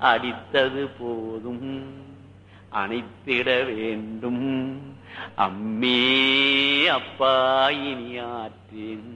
அடித்தது போதும் அணைத்திட வேண்டும் அம்மே அப்பா இனி ஆற்றேன்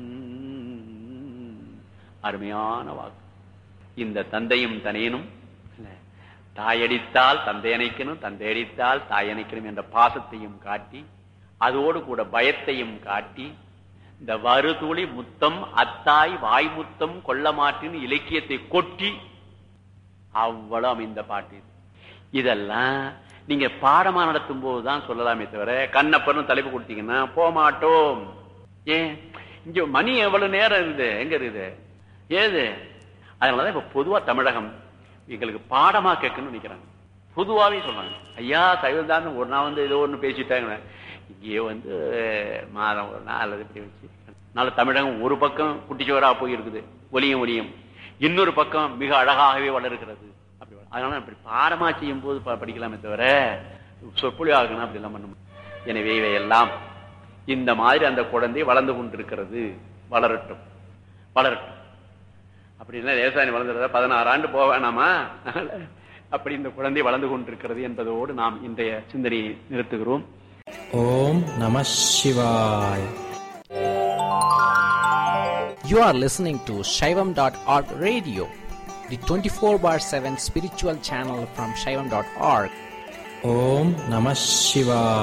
அருமையான வாக்கு இந்த தந்தையும் தனையனும் இல்ல, தாயடித்தால் தந்தை அணைக்கணும் தந்தை அடித்தால் தாய் அணைக்கணும் என்ற பாசத்தையும் காட்டி அதோடு கூட பயத்தையும் காட்டி இந்த வருதுளி முத்தம் அத்தாய் வாய் முத்தம் கொள்ள மாட்டின்னு இலக்கியத்தை கொட்டி அவ்வளவு அமைந்த பாட்டு இது இதெல்லாம் நீங்க பாடமா நடத்தும் போதுதான் சொல்லலாமே தவிர கண்ணப்பர்னு தலைப்பு கொடுத்தீங்கன்னா போக மாட்டோம் ஏன் இங்க மணி எவ்வளவு நேரம் இருக்குது எங்க இருக்குது ஏது அதனாலதான் இப்ப பொதுவா தமிழகம் எங்களுக்கு பாடமா கேட்கணும்னு நினைக்கிறாங்க பொதுவாவே சொல்றாங்க ஐயா சைவம் ஒரு நாள் வந்து ஏதோ ஒண்ணு பேசிட்டாங்க இங்கேயே வந்து மாதம் ஒரு நாள் அல்லது இப்படி வச்சு அதனால தமிழகம் ஒரு பக்கம் குட்டிச்சுவரா போய் இருக்குது ஒலியும் ஒலியும் இன்னொரு பக்கம் மிக அழகாகவே வளர்கிறது அப்படி வள- அதனால அப்படி பாடமா செய்யும் போது ப- படிக்கலாமே தவிர சொற்பொழி ஆகணும் அப்படி எல்லாம் பண்ண முடியாது. எனவே இவையெல்லாம் இந்த மாதிரி அந்த குழந்தை வளர்ந்து கொண்டிருக்கிறது வளரட்டும் வளரட்டும் அப்படின்னா லேசாணி வளர்ந்துறதா பதினாறு ஆண்டு போக வேணாமா அப்படி இந்த குழந்தை வளர்ந்து கொண்டிருக்கிறது என்பதோடு நாம் இன்றைய சிந்தனையை நிறுத்துகிறோம் ஓம் நம சிவாய் You are listening to Shaivam.org radio, the 24 bar 7 spiritual channel from Shaivam.org. ஓம் நம சிவாய்